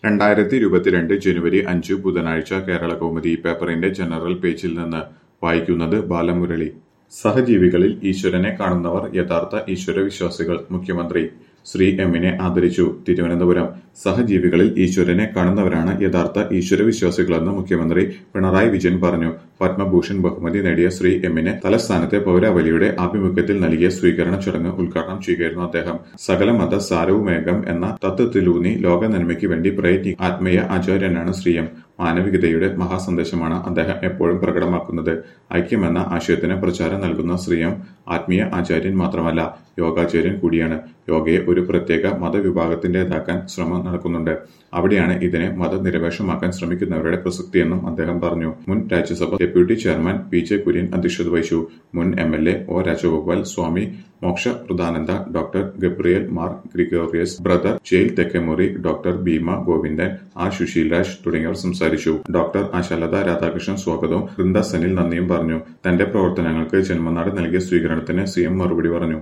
രണ്ടായിരത്തി ഇരുപത്തിരണ്ട് ജനുവരി അഞ്ച് ബുധനാഴ്ച കേരള കൗമുദി പേപ്പറിന്റെ ജനറൽ പേജിൽ നിന്ന് വായിക്കുന്നത് ബാലമുരളി സഹജീവികളിൽ ഈശ്വരനെ കാണുന്നവർ യഥാർത്ഥ ഈശ്വരവിശ്വാസികൾ മുഖ്യമന്ത്രി ശ്രീ എമ്മിനെ ആദരിച്ചു തിരുവനന്തപുരം സഹജീവികളിൽ ഈശ്വരനെ കാണുന്നവരാണ് യഥാർത്ഥ ഈശ്വരവിശ്വാസികളെന്ന് മുഖ്യമന്ത്രി പിണറായി വിജയൻ പറഞ്ഞു പത്മഭൂഷൺ ബഹുമതി നേടിയ ശ്രീ എമ്മിനെ തലസ്ഥാനത്തെ പൗരാവലിയുടെ ആഭിമുഖ്യത്തിൽ നൽകിയ സ്വീകരണ ചടങ്ങ് ഉദ്ഘാടനം ചെയ്യുകയായിരുന്നു അദ്ദേഹം സകല മത സാരവുമേകം എന്ന തത്വത്തിലൂന്നി ലോക നന്മയ്ക്ക് വേണ്ടി പ്രയത്നി ആത്മീയ ആചാര്യനാണ് ശ്രീ എം മാനവികതയുടെ മഹാസന്ദേശമാണ് അദ്ദേഹം എപ്പോഴും പ്രകടമാക്കുന്നത് ഐക്യമെന്ന ആശയത്തിന് പ്രചാരം നൽകുന്ന ശ്രീ എം ആത്മീയ ആചാര്യൻ മാത്രമല്ല യോഗാചാര്യൻ കൂടിയാണ് യോഗയെ ഒരു പ്രത്യേക മതവിഭാഗത്തിന്റേതാക്കാൻ ശ്രമം നടക്കുന്നുണ്ട് അവിടെയാണ് ഇതിനെ മതനിരപേക്ഷമാക്കാൻ ശ്രമിക്കുന്നവരുടെ പ്രസക്തിയെന്നും അദ്ദേഹം പറഞ്ഞു മുൻ Rajya Sabha deputy chairman P J Kurian അധ്യക്ഷത വഹിച്ചു മുൻ M L A O Rajagopal Swami Moksha Pradhananda doctor Gabriel Mar Gregorios brother Jayil Thekkemuri doctor Bhima Govindan R Susheel Raj തുടങ്ങിയവർ സംസാരിച്ചു ഡോക്ടർ ആശാലത രാധാകൃഷ്ണൻ സ്വാഗതവും വൃന്ദ സനിൽ നന്ദിയും പറഞ്ഞു തന്റെ പ്രവർത്തനങ്ങൾക്ക് ജന്മനാട് നൽകിയ സ്വീകരണത്തിന് സി എം മറുപടി പറഞ്ഞു